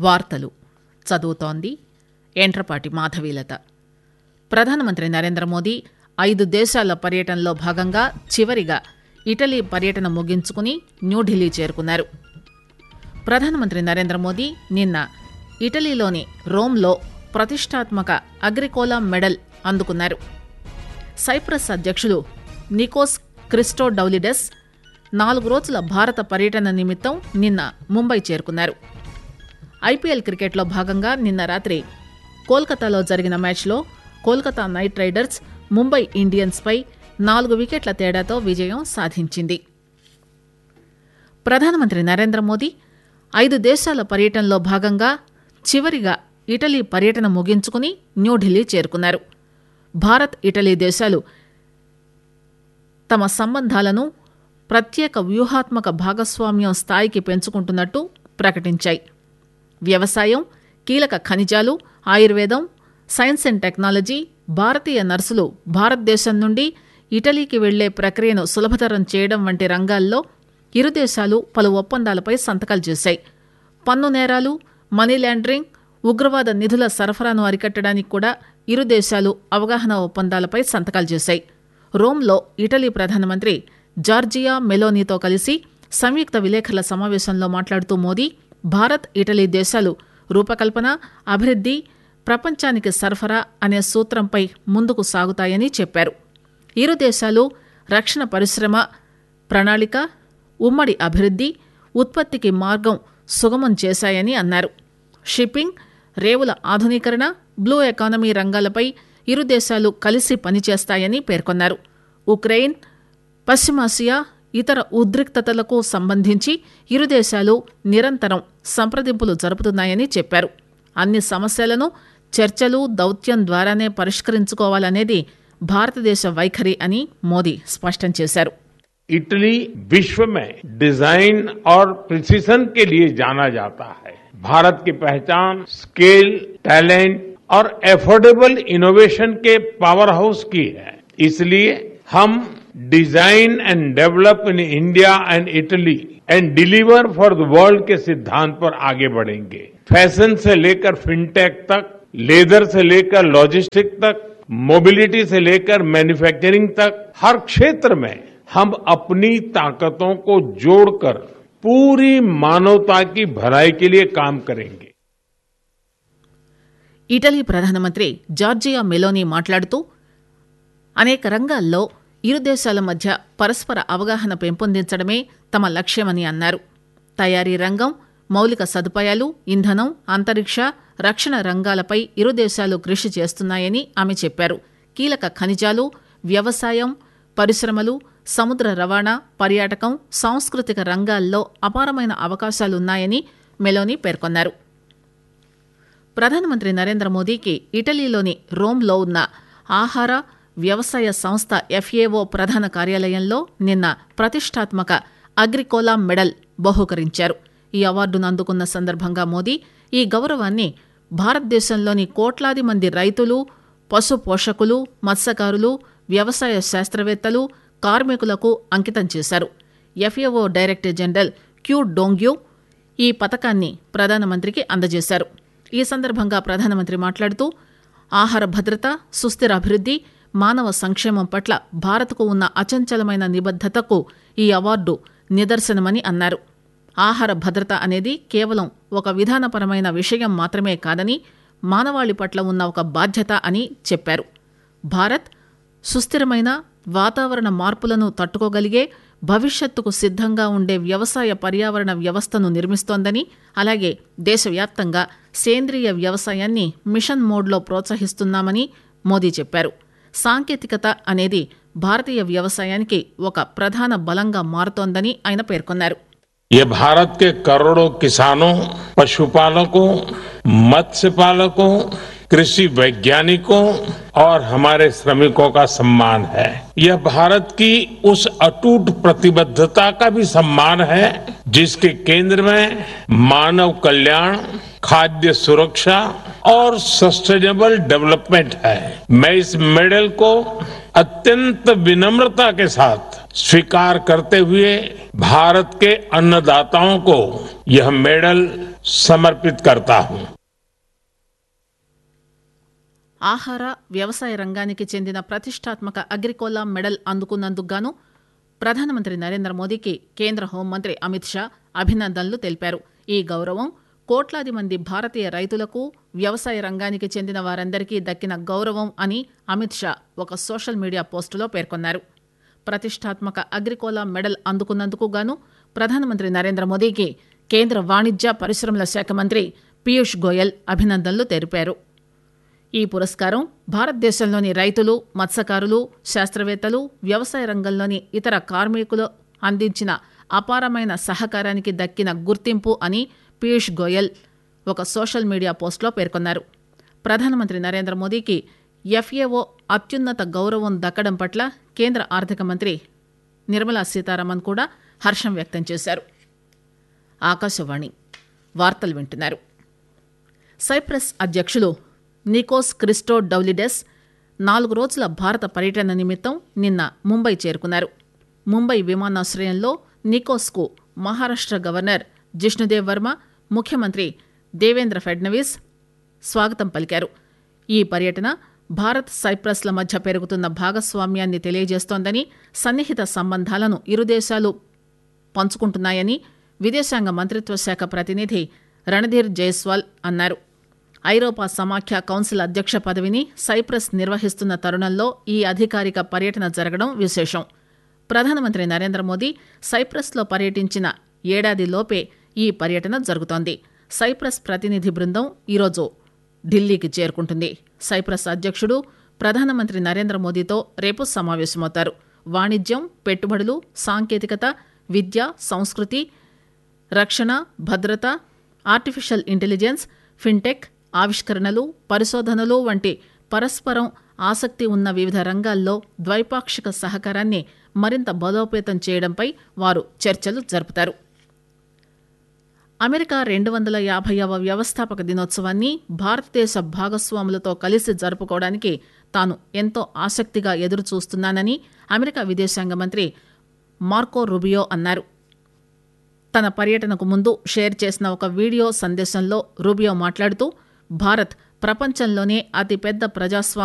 వార్తలు చదువుతోంది ఎంట్రపాటి మాధవీలత ప్రధానమంత్రి నరేంద్ర మోదీ ఐదు దేశాల పర్యటనలో భాగంగా చివరిగా ఇటలీ పర్యటన ముగించుకుని న్యూఢిల్లీ చేరుకున్నారు ప్రధానమంత్రి నరేంద్ర మోదీ నిన్న ఇటలీలోని రోమ్లో ప్రతిష్టాత్మక అగ్రికోలా మెడల్ అందుకున్నారు సైప్రస్ అధ్యక్షులు నికోస్ క్రిస్టోడౌలిడెస్ నాలుగు రోజుల భారత పర్యటన నిమిత్తం నిన్న ముంబై చేరుకున్నారు ఐపీఎల్ క్రికెట్లో భాగంగా నిన్న రాత్రి కోల్కతాలో జరిగిన మ్యాచ్లో కోల్కతా నైట్ రైడర్స్ ముంబై ఇండియన్స్పై నాలుగు వికెట్ల తేడాతో విజయం సాధించింది ప్రధానమంత్రి నరేంద్ర మోదీ ఐదు దేశాల పర్యటనలో భాగంగా చివరిగా ఇటలీ పర్యటన ముగించుకుని న్యూఢిల్లీ చేరుకున్నారు భారత్ ఇటలీ దేశాలు తమ సంబంధాలను ప్రత్యేక వ్యూహాత్మక భాగస్వామ్యం స్థాయికి పెంచుకుంటున్నట్టు ప్రకటించాయి వ్యవసాయం కీలక ఖనిజాలు ఆయుర్వేదం సైన్స్ అండ్ టెక్నాలజీ భారతీయ నర్సులు భారతదేశం నుండి ఇటలీకి వెళ్లే ప్రక్రియను సులభతరం చేయడం వంటి రంగాల్లో ఇరు దేశాలు పలు ఒప్పందాలపై సంతకాలు చేశాయి పన్ను నేరాలు మనీ లాండరింగ్ ఉగ్రవాద నిధుల సరఫరాను అరికట్టడానికి కూడా ఇరు దేశాలు అవగాహన ఒప్పందాలపై సంతకాలు చేశాయి రోమ్లో ఇటలీ ప్రధానమంత్రి జార్జియా మెలోనీతో కలిసి సంయుక్త విలేకరుల సమావేశంలో మాట్లాడుతూ మోదీ భారత్ ఇటలీ దేశాలు రూపకల్పన అభివృద్ది ప్రపంచానికి సరఫరా అనే సూత్రంపై ముందుకు సాగుతాయని చెప్పారు ఇరు దేశాలు రక్షణ పరిశ్రమ ప్రణాళిక ఉమ్మడి అభివృద్ది ఉత్పత్తికి మార్గం సుగమం చేశాయని అన్నారు షిప్పింగ్ రేవుల ఆధునీకరణ బ్లూ ఎకానమీ రంగాలపై ఇరు దేశాలు కలిసి పనిచేస్తాయని పేర్కొన్నారు ఉక్రెయిన్ పశ్చిమాసియా ఇతర ఉద్రిక్తతలకు సంబంధించి ఇరు దేశాలు నిరంతరం సంప్రదింపులు జరుపుతున్నాయని చెప్పారు అన్ని సమస్యలను చర్చలు దౌత్యం ద్వారానే పరిష్కరించుకోవాలనేది భారతదేశ వైఖరి అని మోదీ స్పష్టం చేశారు इटली विश्व में डिजाइन और प्रिसीजन के लिए जाना जाता है भारत की पहचान स्केल टैलेंट और एफोर्डेबल इनोवेशन के पावर हाउस की है इसलिए हम design and develop in India and Italy and deliver for the world के सिद्धांत पर आगे बढ़ेंगे फैशन से लेकर फिनटेक तक लेदर से लेकर लॉजिस्टिक तक मोबिलिटी से लेकर मैन्युफैक्चरिंग तक हर क्षेत्र में हम अपनी ताकतों को जोड़कर पूरी मानवता की भलाई के लिए काम करेंगे ఇటలీ ప్రధానమంత్రి జార్జియా మెలోనీ మాట్లాడుతూ అనేక రంగాల్లో ఇరు దేశాల మధ్య పరస్పర అవగాహన పెంపొందించడమే తమ లక్ష్యమని అన్నారు తయారీ రంగం మౌలిక సదుపాయాలు ఇంధనం అంతరిక్ష రక్షణ రంగాలపై ఇరు దేశాలు కృషి చేస్తున్నాయని ఆమె చెప్పారు కీలక ఖనిజాలు వ్యవసాయం పరిశ్రమలు సముద్ర రవాణా పర్యాటకం సాంస్కృతిక రంగాల్లో అపారమైన అవకాశాలున్నాయని మెలోనీ పేర్కొన్నారు ప్రధానమంత్రి నరేంద్ర మోదీకి ఇటలీలోని రోమ్లో ఉన్న ఆహార వ్యవసాయ సంస్థ ఎఫ్ఏఓ ప్రధాన కార్యాలయంలో నిన్న ప్రతిష్టాత్మక అగ్రికోలా మెడల్ బహూకరించారు ఈ అవార్డును అందుకున్న సందర్భంగా మోదీ ఈ గౌరవాన్ని భారతదేశంలోని కోట్లాది మంది రైతులు పశు పోషకులు మత్స్యకారులు వ్యవసాయ శాస్త్రవేత్తలు కార్మికులకు అంకితం చేశారు FAO director general Qu Dongyu ఈ పథకాన్ని ప్రధానమంత్రికి అందజేశారు ఈ సందర్భంగా ప్రధానమంత్రి మాట్లాడుతూ ఆహార భద్రత సుస్థిర అభివృద్ది మానవ సంక్షేమం పట్ల భారత్కు ఉన్న అచంచలమైన నిబద్దతకు ఈ అవార్డు నిదర్శనమని అన్నారు ఆహార భద్రత అనేది కేవలం ఒక విధానపరమైన విషయం మాత్రమే కాదని మానవాళి పట్ల ఉన్న ఒక బాధ్యత అని చెప్పారు భారత్ సుస్థిరమైన వాతావరణ మార్పులను తట్టుకోగలిగే భవిష్యత్తుకు సిద్ధంగా ఉండే వ్యవసాయ పర్యావరణ వ్యవస్థను నిర్మిస్తోందని అలాగే దేశవ్యాప్తంగా సేంద్రియ వ్యవసాయాన్ని మిషన్ మోడ్లో ప్రోత్సహిస్తున్నామని మోదీ చెప్పారు సాంకేతికత అనేది భారతీయ వ్యవసాయానికి ఒక ప్రధాన బలంగా మారుతోందని ఆయన పేర్కొన్నారు ये भारत के करोड़ों किसानों पशुपालकों मत्स्य पालकों कृषि वैज्ञानिकों और हमारे श्रमिकों का सम्मान है यह भारत की उस अटूट प्रतिबद्धता का भी सम्मान है जिसके केंद्र में मानव कल्याण खाद्य सुरक्षा और सस्टेनेबल डेवलपमेंट है मैं इस मेडल को अत्यंत विनम्रता के साथ स्वीकार करते हुए भारत के अन्नदाताओं को यह मेडल समर्पित करता हूं ఆహార వ్యవసాయ రంగానికి చెందిన ప్రతిష్టాత్మక అగ్రికోలా మెడల్ అందుకున్నందుకు గాను ప్రధానమంత్రి నరేంద్ర మోదీకి కేంద్ర హోంమంత్రి అమిత్ షా అభినందనలు తెలిపారు ఈ గౌరవం కోట్లాది మంది భారతీయ రైతులకు వ్యవసాయ రంగానికి చెందిన వారందరికీ దక్కిన గౌరవం అని అమిత్ షా ఒక సోషల్ మీడియా పోస్టులో పేర్కొన్నారు ప్రతిష్టాత్మక అగ్రికోలా మెడల్ అందుకున్నందుకు గాను ప్రధానమంత్రి నరేంద్ర మోదీకి కేంద్ర వాణిజ్య పరిశ్రమల శాఖ మంత్రి పీయూష్ గోయల్ అభినందనలు తెలిపారు ఈ పురస్కారం భారతదేశంలోని రైతులు మత్స్యకారులు శాస్త్రవేత్తలు వ్యవసాయ రంగంలోని ఇతర కార్మికులు అందించిన అపారమైన సహకారానికి దక్కిన గుర్తింపు అని పీయూష్ గోయల్ ఒక సోషల్ మీడియా పోస్టులో పేర్కొన్నారు ప్రధానమంత్రి నరేంద్ర మోదీకి ఎఫ్ఏఓ అత్యున్నత గౌరవం దక్కడం పట్ల కేంద్ర ఆర్థిక మంత్రి నిర్మలా సీతారామన్ కూడా హర్షం వ్యక్తం చేశారు ఆకాశవాణి వార్తలు వింటున్నారు సైప్రస్ అధ్యక్షులు నికోస్ క్రిస్టో డౌలిడెస్ నాలుగు రోజుల భారత పర్యటన నిమిత్తం నిన్న ముంబై చేరుకున్నారు ముంబై విమానాశ్రయంలో నికోస్కు మహారాష్ట్ర గవర్నర్ జిష్ణుదేవ్ వర్మ ముఖ్యమంత్రి దేవేంద్ర ఫడ్నవీస్ స్వాగతం పలికారు ఈ పర్యటన భారత్ సైప్రస్ల మధ్య పెరుగుతున్న భాగస్వామ్యాన్ని తెలియజేస్తోందని సన్నిహిత సంబంధాలను ఇరు దేశాలు పంచుకుంటున్నాయని విదేశాంగ మంత్రిత్వ శాఖ ప్రతినిధి రణధీర్ జైస్వాల్ అన్నారు ఐరోపా సమాఖ్య కౌన్సిల్ అధ్యక్ష పదవిని సైప్రస్ నిర్వహిస్తున్న తరుణంలో ఈ అధికారిక పర్యటన జరగడం విశేషం ప్రధానమంత్రి నరేంద్ర మోదీ సైప్రస్లో పర్యటించిన ఏడాదిలోపే ఈ పర్యటన జరుగుతోంది సైప్రస్ ప్రతినిధి బృందం ఈరోజు ఢిల్లీకి చేరుకుంటుంది సైప్రస్ అధ్యక్షుడు ప్రధానమంత్రి నరేంద్ర మోదీతో రేపు సమావేశమవుతారు వాణిజ్యం పెట్టుబడులు సాంకేతికత విద్య సంస్కృతి రక్షణ భద్రత ఆర్టిఫిషియల్ ఇంటెలిజెన్స్ ఫిన్టెక్ ఆవిష్కరణలు పరిశోధనలు వంటి పరస్పరం ఆసక్తి ఉన్న వివిధ రంగాల్లో ద్వైపాక్షిక సహకారాన్ని మరింత బలోపేతం చేయడంపై వారు చర్చలు జరుపుతారు అమెరికా రెండు వందల యాభైవ వ్యవస్థాపక దినోత్సవాన్ని భారతదేశ భాగస్వాములతో కలిసి జరుపుకోవడానికి తాను ఎంతో ఆసక్తిగా ఎదురు చూస్తున్నానని అమెరికా విదేశాంగ మంత్రి మార్కో రుబియో అన్నారు తన పర్యటనకు ముందు షేర్ చేసిన ఒక వీడియో సందేశంలో రూబియో మాట్లాడుతూ భారత్ ప్రపంచంలోనే అతిపెద్ద ప్రజాస్వామ్య